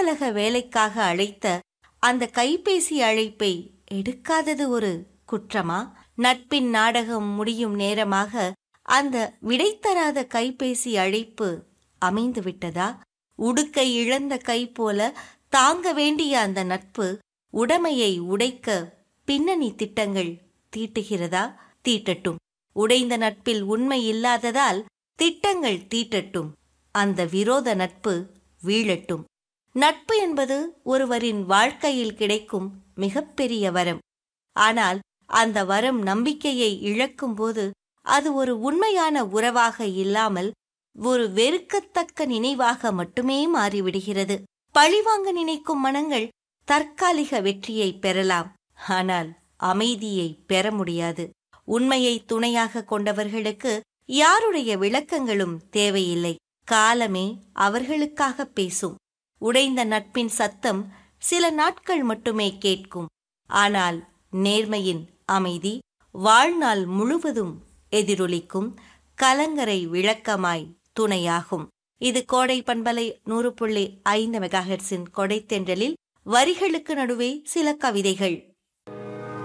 அலுவலக வேலைக்காக அழைத்த அந்த கைபேசி அழைப்பை எடுக்காதது ஒரு குற்றமா நட்பின் நாடகம் முடியும் நேரமாக அந்த விடை தராத கைபேசி அழைப்பு அமைந்து விட்டதா உடுக்கை இழந்த கை போல தாங்க வேண்டிய அந்த நட்பு உடைமையை உடைக்க பின்னணி திட்டங்கள் தீட்டுகிறதா தீட்டட்டும் உடைந்த நட்பில் உண்மை இல்லாததால் திட்டங்கள் தீட்டட்டும் அந்த விரோத நட்பு வீழட்டும் நட்பு என்பது ஒருவரின் வாழ்க்கையில் கிடைக்கும் மிகப்பெரிய வரம் ஆனால் அந்த வரம் நம்பிக்கையை இழக்கும்போது அது ஒரு உண்மையான உறவாக இல்லாமல் ஒரு வெறுக்கத்தக்க நினைவாக மட்டுமே மாறிவிடுகிறது பழிவாங்க நினைக்கும் மனங்கள் தற்காலிக வெற்றியை பெறலாம் ஆனால் அமைதியை பெற முடியாது உண்மையை துணையாக கொண்டவர்களுக்கு யாருடைய விளக்கங்களும் தேவையில்லை காலமே அவர்களுக்காக பேசும் உடைந்த நட்பின் சத்தம் சில நாட்கள் மட்டுமே கேட்கும் ஆனால் நேர்மையின் அமைதி வாழ்நாள் முழுவதும் எதிரொலிக்கும் கலங்கரை விளக்கமாய் துணையாகும் இது கோடை பண்பலை நூறு புள்ளி ஐந்து மெகாஹெர்ஸின் கொடைத்தென்றலில் வரிகளுக்கு நடுவே சில கவிதைகள்